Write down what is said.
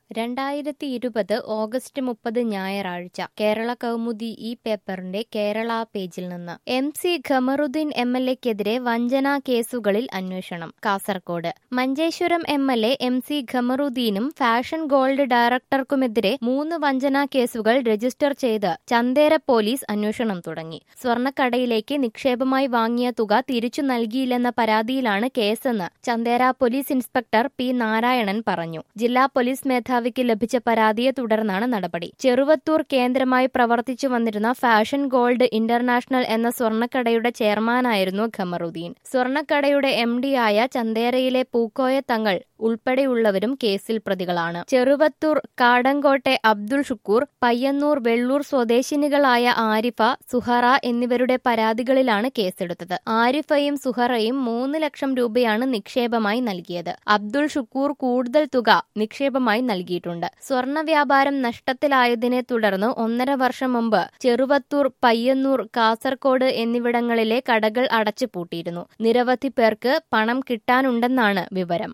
രണ്ടായിരത്തി ഇരുപത് ഓഗസ്റ്റ് മുപ്പത് ഞായറാഴ്ച കേരള കൗമുദി ഈ പേപ്പറിന്റെ കേരള പേജിൽ നിന്ന് M C Khamaruddin M L എക്കെതിരെ വഞ്ചനാ കേസുകളിൽ അന്വേഷണം Kasaragod Manjeshwaram M L A M C ഖമറുദ്ദീനും ഫാഷൻ ഗോൾഡ് ഡയറക്ടർക്കുമെതിരെ മൂന്ന് വഞ്ചനാ കേസുകൾ രജിസ്റ്റർ ചെയ്ത് ചന്തേര പോലീസ് അന്വേഷണം തുടങ്ങി സ്വർണ്ണക്കടയിലേക്ക് നിക്ഷേപമായി വാങ്ങിയ തുക തിരിച്ചു നൽകിയില്ലെന്ന പരാതിയിലാണ് കേസെന്ന് Chandera police inspector P Narayanan പറഞ്ഞു ജില്ലാ പോലീസ് മേധാവിക്ക് ലഭിച്ച പരാതിയെ തുടർന്നാണ് നടപടി ചെറുവത്തൂർ കേന്ദ്രമായി പ്രവർത്തിച്ചു വന്നിരുന്ന ഫാഷൻ ഗോൾഡ് ഇന്റർനാഷണൽ എന്ന സ്വർണ്ണക്കടയുടെ ചെയർമാനായിരുന്നു ഖമറുദ്ദീൻ സ്വർണ്ണക്കടയുടെ എം ആയ ചന്തേരയിലെ പൂക്കോയ തങ്ങൾ ഉൾപ്പെടെയുള്ളവരും കേസിൽ പ്രതികളാണ് ചെറുവത്തൂർ കാടങ്കോട്ടെ അബ്ദുൾ ഷുക്കൂർ പയ്യന്നൂർ വെള്ളൂർ സ്വദേശിനികളായ ആരിഫ സുഹറ എന്നിവരുടെ പരാതികളിലാണ് കേസെടുത്തത് ആരിഫയും സുഹറയും മൂന്ന് ലക്ഷം രൂപയാണ് നിക്ഷേപമായി നൽകിയത് അബ്ദുൾ ഷുക്കൂർ കൂടുതൽ തുക നിക്ഷേപമായി നൽകിയിട്ടുണ്ട് സ്വർണ്ണ വ്യാപാരം നഷ്ടത്തിലായതിനെ തുടർന്ന് ഒന്നര വർഷം മുമ്പ് ചെറുവത്തൂർ പയ്യന്നൂർ കാസർകോട് എന്നിവിടങ്ങളിലെ കടകൾ അടച്ചുപൂട്ടിയിരുന്നു നിരവധി പേർക്ക് പണം കിട്ടാനുണ്ടെന്നാണ് വിവരം